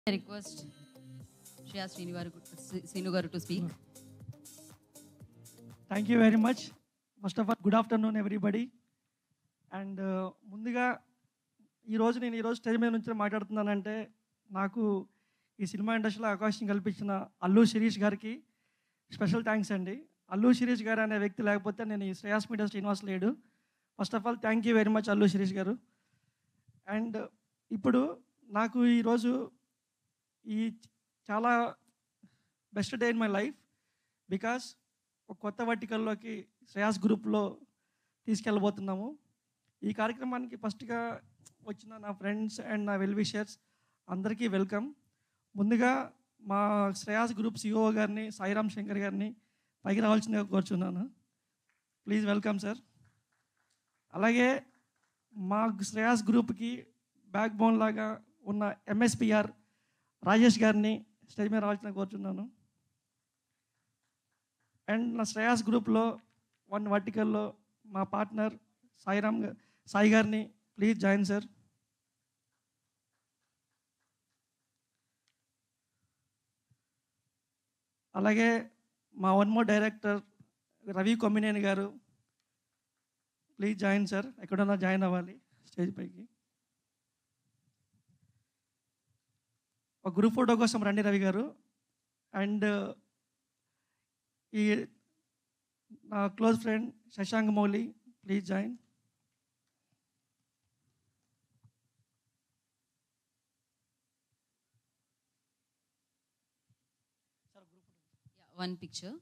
I request Shreya Srinivaru, Srinu garu to speak. Thank you very much first of all good afternoon everybody and ముందుగా ఈరోజు నేను ఈరోజు stage మీద నుంచి మాట్లాడుతున్నానంటే నాకు ఈ సినిమా ఇండస్ట్రీలో అవకాశం కల్పించిన అల్లు శిరీష్ గారికి స్పెషల్ థ్యాంక్స్ అండి అల్లు శిరీష్ గారు అనే వ్యక్తి లేకపోతే నేను ఈ శ్రేయాస్ మీడియా శ్రీనివాస్ లేడు first of all thank you very much Allu Sirish garu and ఇప్పుడు నాకు ఈరోజు ఈ చాలా best day in my life because ఒక కొత్త వర్టికల్లోకి శ్రేయాస్ గ్రూప్లో తీసుకెళ్ళబోతున్నాము ఈ కార్యక్రమానికి ఫస్ట్గా వచ్చిన నా ఫ్రెండ్స్ అండ్ నా వెల్ విషర్స్ అందరికీ వెల్కమ్ ముందుగా మా శ్రేయాస్ గ్రూప్ సిఓ గారిని సాయిరామ్ శంకర్ గారిని పైకి రావాల్సిందిగా కోరుచున్నాను ప్లీజ్ వెల్కమ్ సార్ అలాగే మా శ్రేయాస్ గ్రూప్కి బ్యాక్ బోన్ లాగా ఉన్న ఎంఎస్పిఆర్ రాజేష్ గారిని స్టేజ్ మీద రావాల్సిన కోరుచున్నాను అండ్ నా శ్రేయాస్ గ్రూప్లో వన్ వర్టికల్లో మా పార్ట్నర్ సాయిరామ్ గా- సాయి గారిని ప్లీజ్ జాయిన్ సార్ అలాగే మా one more director Ravi Kommineni garu please join sir ఎక్కడన్నా జాయిన్ అవ్వాలి స్టేజ్ పైకి ఒక గ్రూప్ ఫోటో కోసం రండి రవి గారు అండ్ ఈ నా close friend Shashank Mouli please join Yeah, one picture.